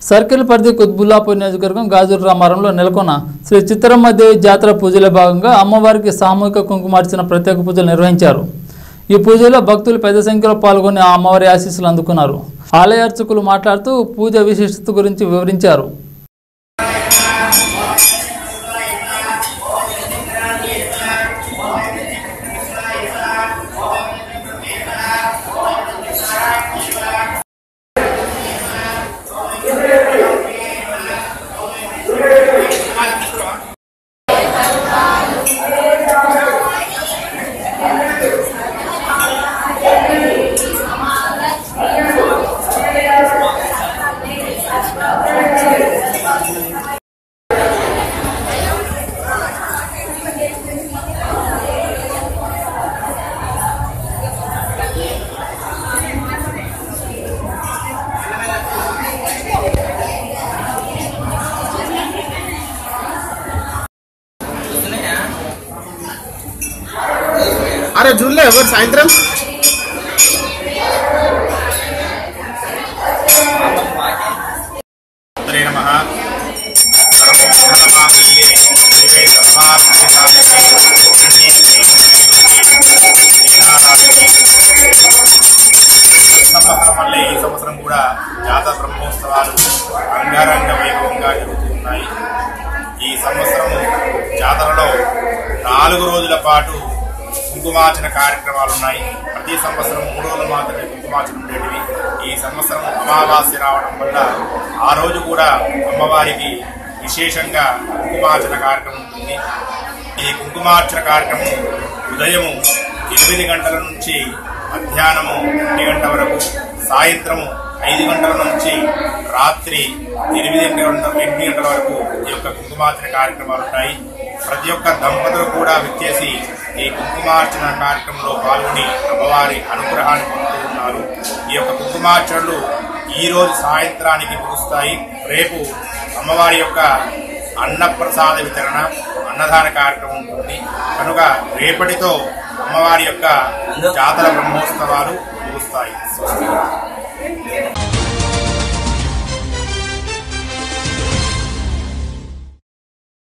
circle పరిధి కుత్బుల్లాపూర్ నియోజకవర్గం గాజుల రామారంలో నెలకొన్న శ్రీ చిత్తరమ్మ దేవి జాతర పూజల భాగంగా అమ్మవారికి సామూహిక కుంకుమార్చన ప్రత్యేక పూజలు నిర్వహించారు ఈ పూజలో భక్తులు పెద్ద సంఖ్యలో పాల్గొని ఆ అమ్మవారి ఆశీస్సులు అందుకున్నారు ఆలయ అర్చకులు మాట్లాడుతూ పూజ విశిష్టత గురించి వివరించారు అరే చూడలే ఎవరు సాయంత్రం శ్రీ నమ సర్వమంగళమాంగళ్యే శివే సర్వార్థే సాధకే శరణ్యే సంవత్సరం వల్లే ఈ సంవత్సరం కూడా జాతర బ్రహ్మోత్సవాలు రంగారంగ వైభవంగా జరుగుతూ ఉన్నాయి ఈ సంవత్సరం జాతరలో నాలుగు రోజుల పాటు కుంకుమార్చన కార్యక్రమాలు ఉన్నాయి ప్రతి సంవత్సరం మూడు రోజులు మాత్రమే కుంకుమార్చన ఉండేటివి ఈ సంవత్సరం అమావాస్య రావడం వల్ల ఆ రోజు కూడా అమ్మవారికి విశేషంగా కుంకుమార్చన కార్యక్రమం ఉంటుంది ఈ కుంకుమార్చన కార్యక్రమం ఉదయం ఎనిమిది గంటల నుంచి మధ్యాహ్నము ఒంటి గంట వరకు సాయంత్రము ఐదు గంటల నుంచి రాత్రి ఎనిమిది గంటల ఎనిమిది గంటల వరకు ఈ యొక్క కుంకుమార్చన కార్యక్రమాలు ఉంటాయి ప్రతి ఒక్క దంపతులు కూడా విచ్చేసి ఈ కుంకుమార్చన కార్యక్రమంలో పాల్గొని అమ్మవారి అనుగ్రహాన్ని పొందుతూ ఉన్నారు ఈ యొక్క కుంకుమార్చనలు ఈ రోజు సాయంత్రానికి ముగుస్తాయి రేపు అమ్మవారి యొక్క అన్నప్రసాద వితరణ అన్నదాన కార్యక్రమం ఉంటుంది కనుక రేపటితో అమ్మవారి యొక్క జాతర బ్రహ్మోత్సవాలు ముగుస్తాయి స్వస్తి